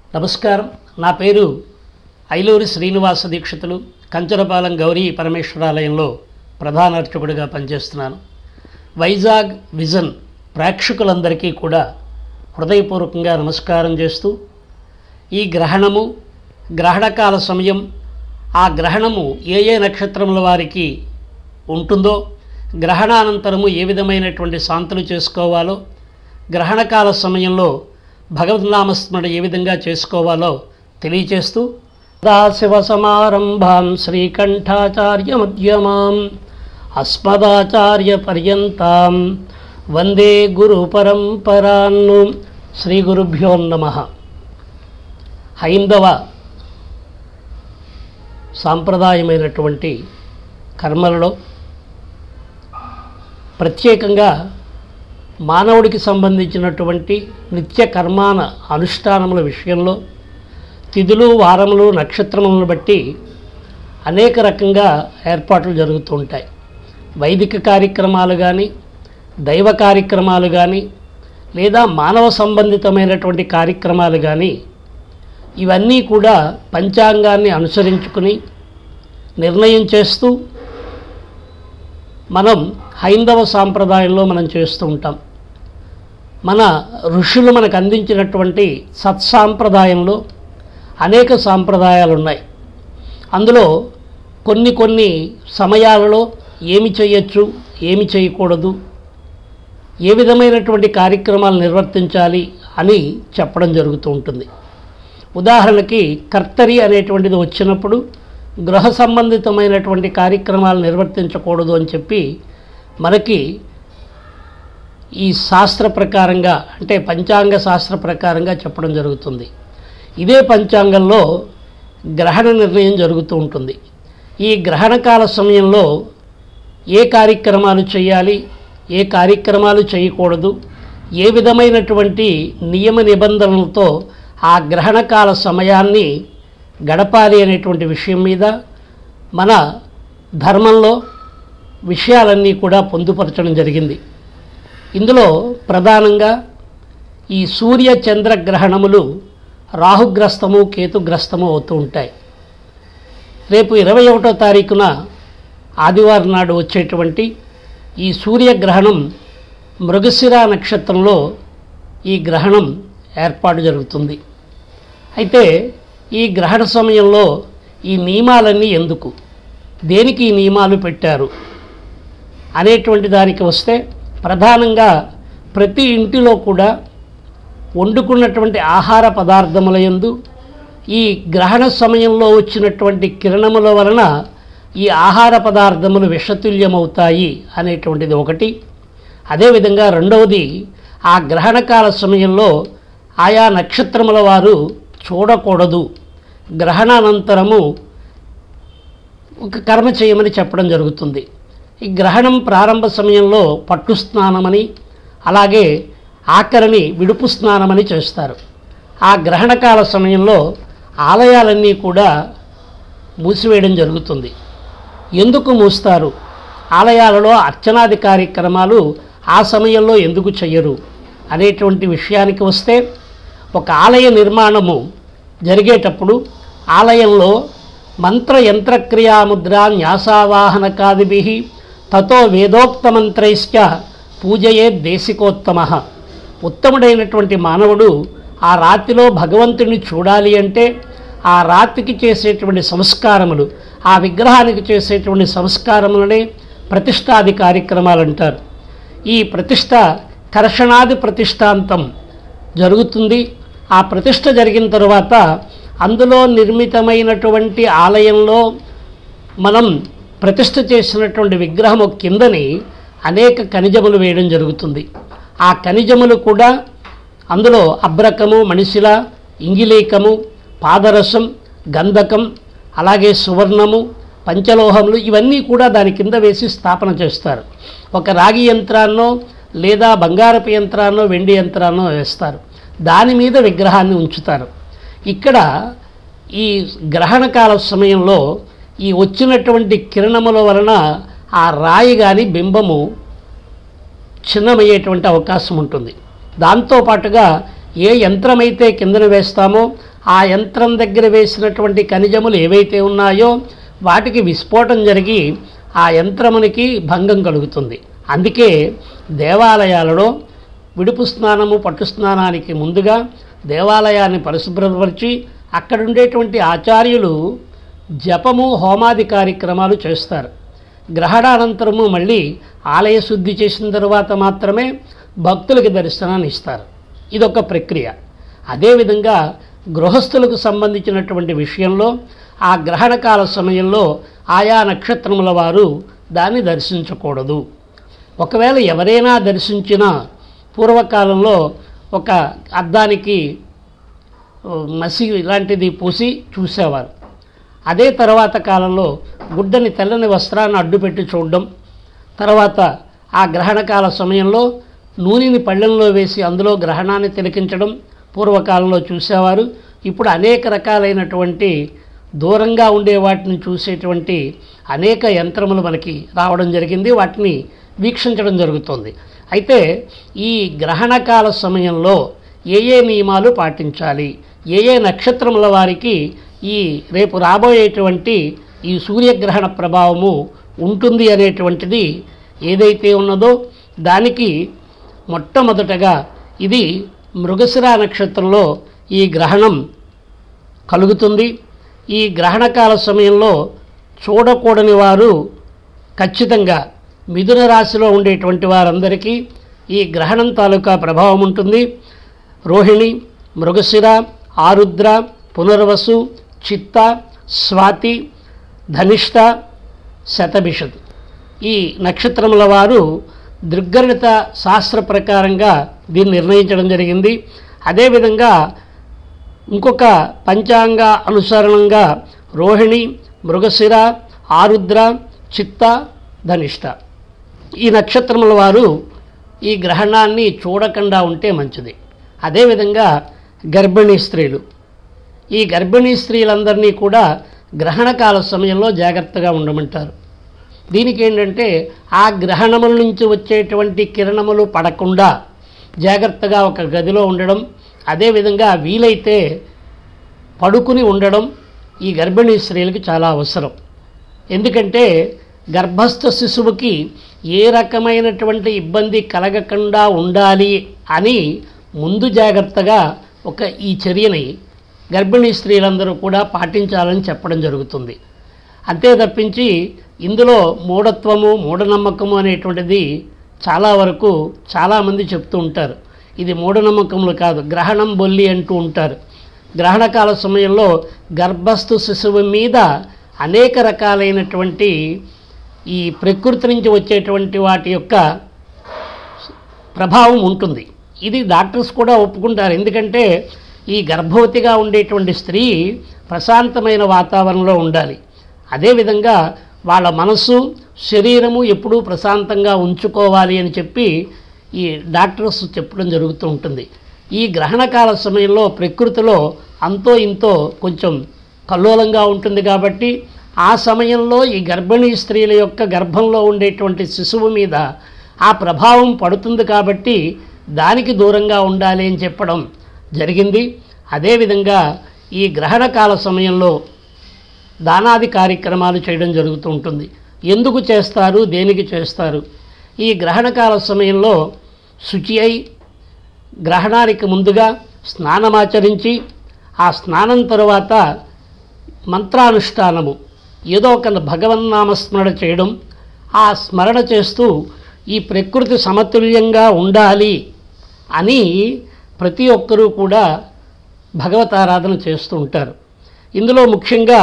నమస్కారం నా పేరు ఐలూరి శ్రీనివాస దీక్షితులు కంచరపాలెం గౌరీ పరమేశ్వరాలయంలో ప్రధాన అర్చకుడిగా పనిచేస్తున్నాను వైజాగ్ విజన్ ప్రేక్షకులందరికీ కూడా హృదయపూర్వకంగా నమస్కారం చేస్తూ ఈ గ్రహణము గ్రహణకాల సమయం ఆ గ్రహణము ఏ ఏ నక్షత్రముల వారికి ఉంటుందో గ్రహణానంతరము ఏ విధమైనటువంటి శాంతులు చేసుకోవాలో గ్రహణకాల సమయంలో భగవద్నామస్మరణ ఏ విధంగా చేసుకోవాలో తెలియచేస్తూ దాశివ సమారంభాం శ్రీకంఠాచార్య మధ్యమాం అస్మదాచార్య పర్యంతాం వందే గురు పరంపరాన్ను శ్రీ గురుభ్యో నమ హైందవ సాంప్రదాయమైనటువంటి కర్మలలో ప్రత్యేకంగా మానవుడికి సంబంధించినటువంటి నిత్య కర్మాన అనుష్ఠానముల విషయంలో తిథులు వారములు నక్షత్రములను బట్టి అనేక రకంగా ఏర్పాట్లు జరుగుతూ ఉంటాయి వైదిక కార్యక్రమాలు కానీ దైవ కార్యక్రమాలు కానీ లేదా మానవ సంబంధితమైనటువంటి కార్యక్రమాలు కానీ ఇవన్నీ కూడా పంచాంగాన్ని అనుసరించుకుని నిర్ణయం చేస్తూ మనం హైందవ సాంప్రదాయంలో మనం చేస్తూ ఉంటాం మన ఋషులు మనకు అందించినటువంటి సత్సాంప్రదాయంలో అనేక సాంప్రదాయాలు ఉన్నాయి అందులో కొన్ని కొన్ని సమయాలలో ఏమి చేయొచ్చు ఏమి చేయకూడదు ఏ విధమైనటువంటి కార్యక్రమాలు నిర్వర్తించాలి అని చెప్పడం జరుగుతూ ఉంటుంది ఉదాహరణకి కర్తరి అనేటువంటిది వచ్చినప్పుడు గృహ సంబంధితమైనటువంటి కార్యక్రమాలు నిర్వర్తించకూడదు అని చెప్పి మనకి ఈ శాస్త్ర ప్రకారంగా అంటే పంచాంగ శాస్త్ర ప్రకారంగా చెప్పడం జరుగుతుంది ఇదే పంచాంగంలో గ్రహణ నిర్ణయం జరుగుతూ ఉంటుంది ఈ గ్రహణకాల సమయంలో ఏ కార్యక్రమాలు చేయాలి ఏ కార్యక్రమాలు చేయకూడదు ఏ విధమైనటువంటి నియమ నిబంధనలతో ఆ గ్రహణకాల సమయాన్ని గడపాలి అనేటువంటి విషయం మీద మన ధర్మంలో విషయాలన్నీ కూడా పొందుపరచడం జరిగింది ఇందులో ప్రధానంగా ఈ సూర్య చంద్ర గ్రహణములు రాహుగ్రస్తము కేతుగ్రస్తము అవుతూ ఉంటాయి రేపు ఇరవై ఒకటో తారీఖున ఆదివారం నాడు వచ్చేటువంటి ఈ సూర్యగ్రహణం మృగశిర నక్షత్రంలో ఈ గ్రహణం ఏర్పాటు జరుగుతుంది అయితే ఈ గ్రహణ సమయంలో ఈ నియమాలన్నీ ఎందుకు దేనికి ఈ నియమాలు పెట్టారు అనేటువంటి దానికి వస్తే ప్రధానంగా ప్రతి ఇంటిలో కూడా వండుకున్నటువంటి ఆహార పదార్థముల యందు ఈ గ్రహణ సమయంలో వచ్చినటువంటి కిరణముల వలన ఈ ఆహార పదార్థములు విషతుల్యమవుతాయి అనేటువంటిది ఒకటి అదేవిధంగా రెండవది ఆ గ్రహణకాల సమయంలో ఆయా నక్షత్రముల వారు చూడకూడదు గ్రహణానంతరము ఒక కర్మ చేయమని చెప్పడం జరుగుతుంది ఈ గ్రహణం ప్రారంభ సమయంలో పట్టు స్నానమని అలాగే ఆఖరిని విడుపు స్నానమని చేస్తారు ఆ గ్రహణకాల సమయంలో ఆలయాలన్నీ కూడా మూసివేయడం జరుగుతుంది ఎందుకు మూస్తారు ఆలయాలలో అర్చనాది కార్యక్రమాలు ఆ సమయంలో ఎందుకు చెయ్యరు అనేటువంటి విషయానికి వస్తే ఒక ఆలయ నిర్మాణము జరిగేటప్పుడు ఆలయంలో మంత్ర యంత్రక్రియాముద్ర న్యాసావాహనకాదిభి తతో వేదోక్తమంత్రైశ్చ పూజయే దేశికోత్తమ ఉత్తముడైనటువంటి మానవుడు ఆ రాతిలో భగవంతుని చూడాలి అంటే ఆ రాతికి చేసేటువంటి సంస్కారములు ఆ విగ్రహానికి చేసేటువంటి సంస్కారములనే ప్రతిష్టాది కార్యక్రమాలు అంటారు ఈ ప్రతిష్ట కర్షణాది ప్రతిష్టాంతం జరుగుతుంది ఆ ప్రతిష్ట జరిగిన తరువాత అందులో నిర్మితమైనటువంటి ఆలయంలో మనం ప్రతిష్ట చేసినటువంటి విగ్రహము కిందని అనేక ఖనిజములు వేయడం జరుగుతుంది ఆ ఖనిజములు కూడా అందులో అబ్రకము మణిశిల ఇంగిలీకము పాదరసం గంధకం అలాగే సువర్ణము పంచలోహములు ఇవన్నీ కూడా దాని కింద వేసి స్థాపన చేస్తారు ఒక రాగి యంత్రాన్నో లేదా బంగారపు యంత్రాన్నో వెండి యంత్రాన్నో వేస్తారు దాని మీద విగ్రహాన్ని ఉంచుతారు ఇక్కడ ఈ గ్రహణకాల సమయంలో ఈ వచ్చినటువంటి కిరణముల వలన ఆ రాయి కానీ బింబము చిన్నమయ్యేటువంటి అవకాశం ఉంటుంది దాంతోపాటుగా ఏ యంత్రమైతే కిందన వేస్తామో ఆ యంత్రం దగ్గర వేసినటువంటి ఖనిజములు ఏవైతే ఉన్నాయో వాటికి విస్ఫోటం జరిగి ఆ యంత్రమునికి భంగం కలుగుతుంది అందుకే దేవాలయాలలో విడుపు స్నానము పట్టు స్నానానికి ముందుగా దేవాలయాన్ని పరిశుభ్రపరిచి అక్కడ ఉండేటువంటి ఆచార్యులు జపము హోమాది కార్యక్రమాలు చేస్తారు గ్రహణానంతరము మళ్ళీ ఆలయ శుద్ధి చేసిన తర్వాత మాత్రమే భక్తులకి దర్శనాన్ని ఇస్తారు ఇదొక ప్రక్రియ అదేవిధంగా గృహస్థులకు సంబంధించినటువంటి విషయంలో ఆ గ్రహణకాల సమయంలో ఆయా నక్షత్రముల వారు దాన్ని దర్శించకూడదు ఒకవేళ ఎవరైనా దర్శించినా పూర్వకాలంలో ఒక అద్దానికి ఓ, మసి ఇలాంటిది పూసి చూసేవారు అదే తర్వాత కాలంలో గుడ్డని తెల్లని వస్త్రాన్ని అడ్డుపెట్టి చూడడం తర్వాత ఆ గ్రహణకాల సమయంలో నూనెని పళ్ళెంలో వేసి అందులో గ్రహణాన్ని తిలకించడం పూర్వకాలంలో చూసేవారు ఇప్పుడు అనేక రకాలైనటువంటి దూరంగా ఉండే వాటిని చూసేటువంటి అనేక యంత్రములు మనకి రావడం జరిగింది వాటిని వీక్షించడం జరుగుతుంది అయితే ఈ గ్రహణకాల సమయంలో ఏ ఏ నియమాలు పాటించాలి ఏ ఏ నక్షత్రముల వారికి ఈ రేపు రాబోయేటువంటి ఈ సూర్యగ్రహణ ప్రభావము ఉంటుంది అనేటువంటిది ఏదైతే ఉన్నదో దానికి మొట్టమొదటగా ఇది మృగశిర నక్షత్రంలో ఈ గ్రహణం కలుగుతుంది ఈ గ్రహణకాల సమయంలో చూడకూడని వారు ఖచ్చితంగా మిథున రాశిలో ఉండేటువంటి వారందరికీ ఈ గ్రహణం తాలూకా ప్రభావం ఉంటుంది రోహిణి మృగశిర ఆరుద్ర పునర్వసు చిత్త స్వాతి ధనిష్ట శతభిషత్ ఈ నక్షత్రముల వారు దృగ్గణిత శాస్త్ర ప్రకారంగా దీన్ని నిర్ణయించడం జరిగింది అదేవిధంగా ఇంకొక పంచాంగ అనుసరణంగా రోహిణి మృగశిర ఆరుద్ర చిత్త ధనిష్ట ఈ నక్షత్రముల వారు ఈ గ్రహణాన్ని చూడకుండా ఉంటే మంచిది అదేవిధంగా గర్భిణీ స్త్రీలు ఈ గర్భిణీ స్త్రీలందరినీ కూడా గ్రహణకాల సమయంలో జాగ్రత్తగా ఉండమంటారు దీనికి ఏంటంటే ఆ గ్రహణముల నుంచి వచ్చేటువంటి కిరణములు పడకుండా జాగ్రత్తగా ఒక గదిలో ఉండడం అదేవిధంగా వీలైతే పడుకుని ఉండడం ఈ గర్భిణీ స్త్రీలకు చాలా అవసరం ఎందుకంటే గర్భస్థ శిశువుకి ఏ రకమైనటువంటి ఇబ్బంది కలగకుండా ఉండాలి అని ముందు జాగ్రత్తగా ఒక ఈ చర్యని గర్భిణీ స్త్రీలందరూ కూడా పాటించాలని చెప్పడం జరుగుతుంది అంతే తప్పించి ఇందులో మూఢత్వము మూఢనమ్మకము అనేటువంటిది చాలా వరకు చాలామంది చెప్తూ ఉంటారు ఇది మూఢనమ్మకములు కాదు గ్రహణం బొల్లి అంటూ ఉంటారు గ్రహణకాల సమయంలో గర్భస్థ శిశువు మీద అనేక రకాలైనటువంటి ఈ ప్రకృతి నుంచి వచ్చేటువంటి వాటి యొక్క ప్రభావం ఉంటుంది ఇది డాక్టర్స్ కూడా ఒప్పుకుంటారు ఎందుకంటే ఈ గర్భవతిగా ఉండేటువంటి స్త్రీ ప్రశాంతమైన వాతావరణంలో ఉండాలి అదేవిధంగా వాళ్ళ మనసు శరీరము ఎప్పుడూ ప్రశాంతంగా ఉంచుకోవాలి అని చెప్పి ఈ డాక్టర్స్ చెప్పడం జరుగుతూ ఉంటుంది ఈ గ్రహణకాల సమయంలో ప్రకృతిలో అంతో ఇంతో కొంచెం కల్లోలంగా ఉంటుంది కాబట్టి ఆ సమయంలో ఈ గర్భిణీ స్త్రీల యొక్క గర్భంలో ఉండేటువంటి శిశువు మీద ఆ ప్రభావం పడుతుంది కాబట్టి దానికి దూరంగా ఉండాలి అని చెప్పడం జరిగింది అదేవిధంగా ఈ గ్రహణకాల సమయంలో దానాది కార్యక్రమాలు చేయడం జరుగుతూ ఉంటుంది ఎందుకు చేస్తారు దేనికి చేస్తారు ఈ గ్రహణకాల సమయంలో శుచి అయి గ్రహణానికి ముందుగా స్నానమాచరించి ఆ స్నానం తరువాత మంత్రానుష్ఠానము ఏదో ఒక భగవన్నామస్మరణ చేయడం ఆ స్మరణ చేస్తూ ఈ ప్రకృతి సమతుల్యంగా ఉండాలి అని ప్రతి ఒక్కరూ కూడా భగవతారాధన చేస్తూ ఉంటారు ఇందులో ముఖ్యంగా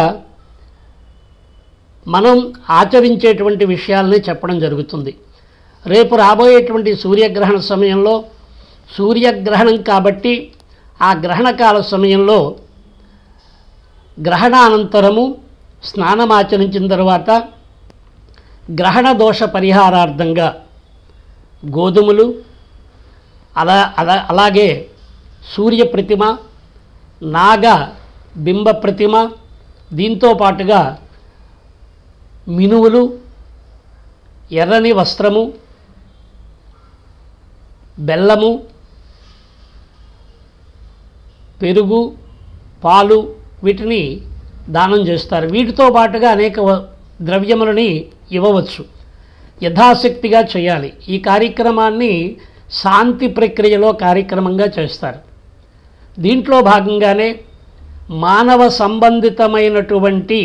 మనం ఆచరించేటువంటి విషయాలని చెప్పడం జరుగుతుంది రేపు రాబోయేటువంటి సూర్యగ్రహణ సమయంలో సూర్యగ్రహణం కాబట్టి ఆ గ్రహణకాల సమయంలో గ్రహణానంతరము స్నానమాచరించిన తర్వాత గ్రహణ దోష పరిహారార్థంగా గోధుమలు అలా అలా అలాగే సూర్య ప్రతిమ నాగ బింబ ప్రతిమ దీంతో పాటుగా మినువులు ఎర్రని వస్త్రము బెల్లము పెరుగు పాలు వీటిని దానం చేస్తారు వీటితో పాటుగా అనేక వ- ద్రవ్యములని ఇవ్వవచ్చు యథాశక్తిగా చేయాలి ఈ కార్యక్రమాన్ని శాంతి ప్రక్రియలో కార్యక్రమంగా చేస్తారు దీంట్లో భాగంగానే మానవ సంబంధితమైనటువంటి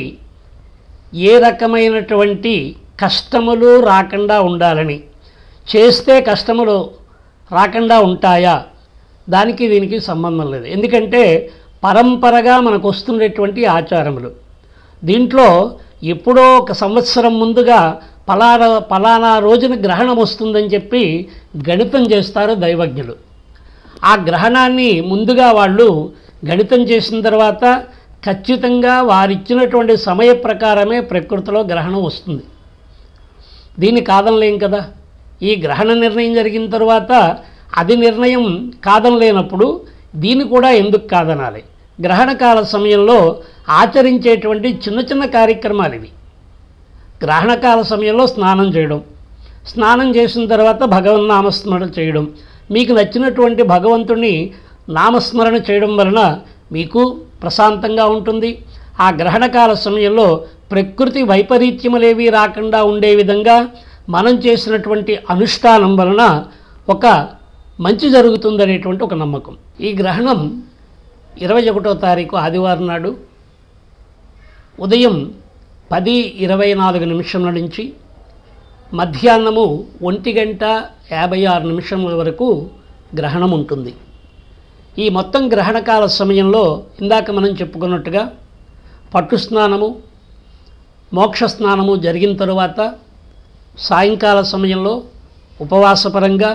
ఏ రకమైనటువంటి కష్టములు రాకుండా ఉండాలని చేస్తే కష్టములు రాకుండా ఉంటాయా దానికి దీనికి సంబంధం లేదు ఎందుకంటే పరంపరగా మనకు వస్తున్నటువంటి ఆచారములు దీంట్లో ఎప్పుడో ఒక సంవత్సరం ముందుగా పలానా పలానా రోజున గ్రహణం వస్తుందని చెప్పి గణితం చేస్తారు దైవజ్ఞులు ఆ గ్రహణాన్ని ముందుగా వాళ్ళు గణితం చేసిన తర్వాత ఖచ్చితంగా వారిచ్చినటువంటి సమయ ప్రకారమే ప్రకృతిలో గ్రహణం వస్తుంది దీన్ని కాదనలేం కదా ఈ గ్రహణ నిర్ణయం జరిగిన తర్వాత అది నిర్ణయం కాదనలేనప్పుడు దీన్ని కూడా ఎందుకు కాదనాలి గ్రహణకాల సమయంలో ఆచరించేటువంటి చిన్న చిన్న కార్యక్రమాలు ఇవి గ్రహణకాల సమయంలో స్నానం చేయడం స్నానం చేసిన తర్వాత భగవన్ నామస్మరణ చేయడం మీకు నచ్చినటువంటి భగవంతుని నామస్మరణ చేయడం వలన మీకు ప్రశాంతంగా ఉంటుంది ఆ గ్రహణకాల సమయంలో ప్రకృతి వైపరీత్యములేవి రాకుండా ఉండే విధంగా మనం చేసినటువంటి అనుష్ఠానం వలన ఒక మంచి జరుగుతుందనేటువంటి ఒక నమ్మకం ఈ గ్రహణం ఇరవై ఒకటో తారీఖు ఆదివారం నాడు ఉదయం పది ఇరవై నాలుగు నిమిషముల నుంచి మధ్యాహ్నము ఒంటి గంట యాభై ఆరు నిమిషముల వరకు గ్రహణం ఉంటుంది ఈ మొత్తం గ్రహణకాల సమయంలో ఇందాక మనం చెప్పుకున్నట్టుగా పట్టు స్నానము మోక్ష స్నానము జరిగిన తరువాత సాయంకాల సమయంలో ఉపవాసపరంగా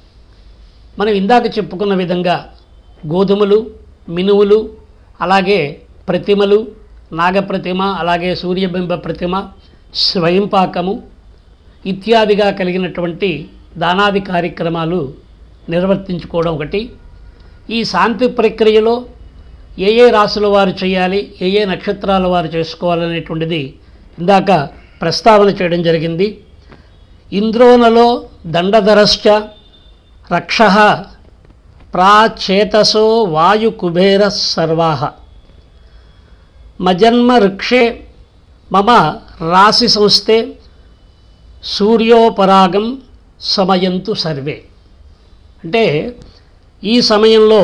మనం ఇందాక చెప్పుకున్న విధంగా గోధుమలు మినువులు అలాగే ప్రతిమలు నాగప్రతిమ అలాగే సూర్యబింబ ప్రతిమ స్వయంపాకము ఇత్యాదిగా కలిగినటువంటి దానాది కార్యక్రమాలు నిర్వర్తించుకోవడం ఒకటి ఈ శాంతి ప్రక్రియలో ఏ ఏ రాశుల వారు చేయాలి ఏ ఏ నక్షత్రాల వారు చేసుకోవాలనేటువంటిది ఇందాక ప్రస్తావన చేయడం జరిగింది ఇంద్రోనలో దండధరశ్చ రక్ష ప్రాచేతసో వాయుకుబేర సర్వాహ మజన్మ వృక్షే మమ రాశి సంస్థే సూర్యోపరాగం సమయంతు సర్వే అంటే ఈ సమయంలో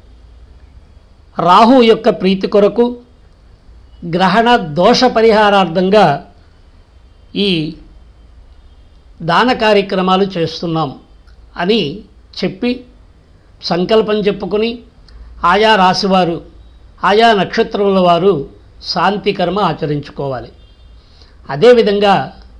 రాహు యొక్క ప్రీతి కొరకు గ్రహణ దోష పరిహారార్థంగా ఈ దాన కార్యక్రమాలు చేస్తున్నాం అని చెప్పి సంకల్పం చెప్పుకొని ఆయా రాశివారు ఆయా నక్షత్రముల వారు శాంతి కర్మ ఆచరించుకోవాలి అదేవిధంగా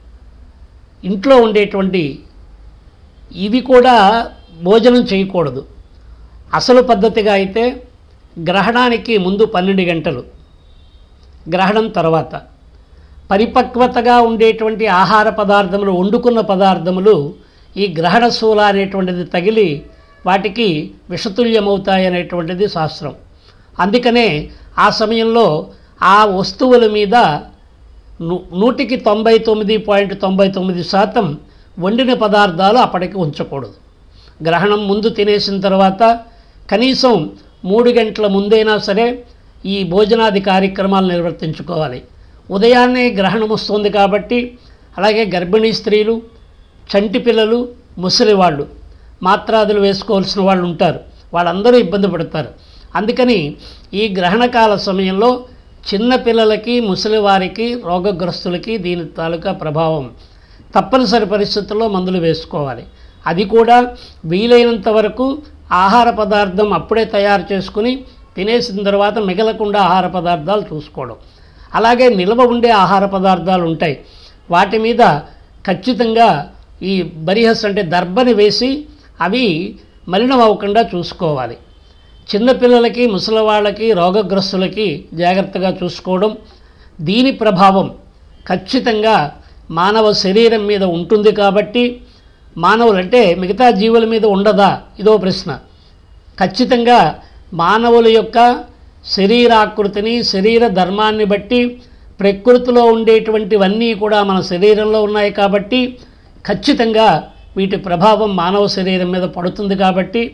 ఇంట్లో ఉండేటువంటి ఇవి కూడా భోజనం చేయకూడదు అసలు పద్ధతిగా అయితే గ్రహణానికి ముందు పన్నెండు గంటలు గ్రహణం తర్వాత పరిపక్వతగా ఉండేటువంటి ఆహార పదార్థములు వండుకున్న పదార్థములు ఈ గ్రహణ శూల అనేటువంటిది తగిలి వాటికి విషతుల్యమవుతాయి అనేటువంటిది శాస్త్రం అందుకనే ఆ సమయంలో ఆ వస్తువుల మీద ను- నూటికి తొంభై తొమ్మిది పాయింట్ తొంభై తొమ్మిది శాతం వండిన పదార్థాలు అప్పటికి ఉంచకూడదు గ్రహణం ముందు తినేసిన తర్వాత కనీసం మూడు గంటల ముందైనా సరే ఈ భోజనాది కార్యక్రమాలు నిర్వర్తించుకోవాలి ఉదయాన్నే గ్రహణం వస్తుంది కాబట్టి అలాగే గర్భిణీ స్త్రీలు చంటి పిల్లలు ముసలి వాళ్ళు మాత్రాదులు వేసుకోవాల్సిన వాళ్ళు ఉంటారు వాళ్ళందరూ ఇబ్బంది పడతారు అందుకని ఈ గ్రహణకాల సమయంలో చిన్న పిల్లలకి ముసలి వారికి రోగగ్రస్తులకి దీని తాలూకా ప్రభావం తప్పనిసరి పరిస్థితుల్లో మందులు వేసుకోవాలి అది కూడా వీలైనంత వరకు ఆహార పదార్థం అప్పుడే తయారు చేసుకుని తినేసిన తర్వాత మిగలకుండా ఆహార పదార్థాలు చూసుకోవడం అలాగే నిల్వ ఉండే ఆహార పదార్థాలు ఉంటాయి వాటి మీద ఖచ్చితంగా ఈ బరిహస్ అంటే దర్భని వేసి అవి మలినం అవ్వకుండా చూసుకోవాలి చిన్నపిల్లలకి ముసలివాళ్ళకి రోగగ్రస్తులకి జాగ్రత్తగా చూసుకోవడం దీని ప్రభావం ఖచ్చితంగా మానవ శరీరం మీద ఉంటుంది కాబట్టి మానవులంటే మిగతా జీవుల మీద ఉండదా ఇదో ప్రశ్న ఖచ్చితంగా మానవుల యొక్క శరీరాకృతిని శరీర ధర్మాన్ని బట్టి ప్రకృతిలో ఉండేటువంటివన్నీ కూడా మన శరీరంలో ఉన్నాయి కాబట్టి ఖచ్చితంగా వీటి ప్రభావం మానవ శరీరం మీద పడుతుంది కాబట్టి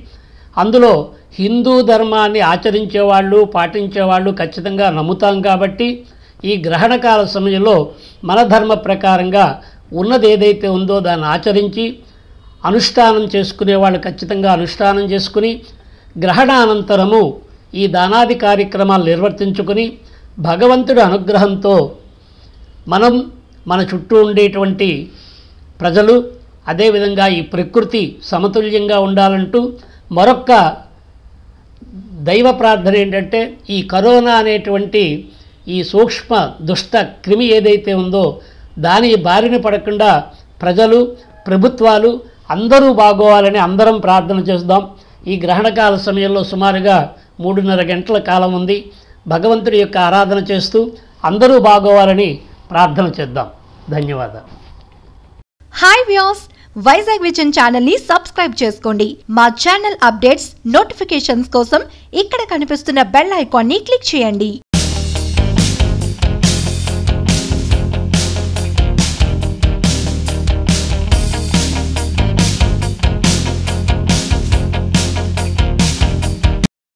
అందులో హిందూ ధర్మాన్ని ఆచరించేవాళ్ళు పాటించేవాళ్ళు ఖచ్చితంగా నమ్ముతాం కాబట్టి ఈ గ్రహణకాల సమయంలో మన ధర్మ ప్రకారంగా ఉన్నది ఏదైతే ఉందో దాన్ని ఆచరించి అనుష్ఠానం చేసుకునే వాళ్ళు ఖచ్చితంగా అనుష్ఠానం చేసుకుని గ్రహణానంతరము ఈ దానాది కార్యక్రమాలు నిర్వర్తించుకుని భగవంతుడి అనుగ్రహంతో మనం మన చుట్టూ ఉండేటువంటి ప్రజలు అదేవిధంగా ఈ ప్రకృతి సమతుల్యంగా ఉండాలంటూ మరొక్క దైవ ప్రార్థన ఏంటంటే ఈ కరోనా అనేటువంటి ఈ సూక్ష్మ దుష్ట క్రిమి ఏదైతే ఉందో దాని బారిన పడకుండా ప్రజలు ప్రభుత్వాలు అందరూ బాగోవాలని అందరం ప్రార్థన చేద్దాం ఈ గ్రహణకాల సమయంలో సుమారుగా మూడున్నర గంటల కాలం ఉంది భగవంతుడి యొక్క ఆరాధన చేస్తూ అందరూ బాగోవాలని ప్రార్థన చేద్దాం ధన్యవాదాలు hi views Vizag vision channel ని సబ్స్క్రైబ్ చేసుకోండి మా ఛానల్ అప్డేట్స్ నోటిఫికేషన్స్ కోసం ఇక్కడ కనిపిస్తున్న బెల్ ఐకాన్ ని క్లిక్ చేయండి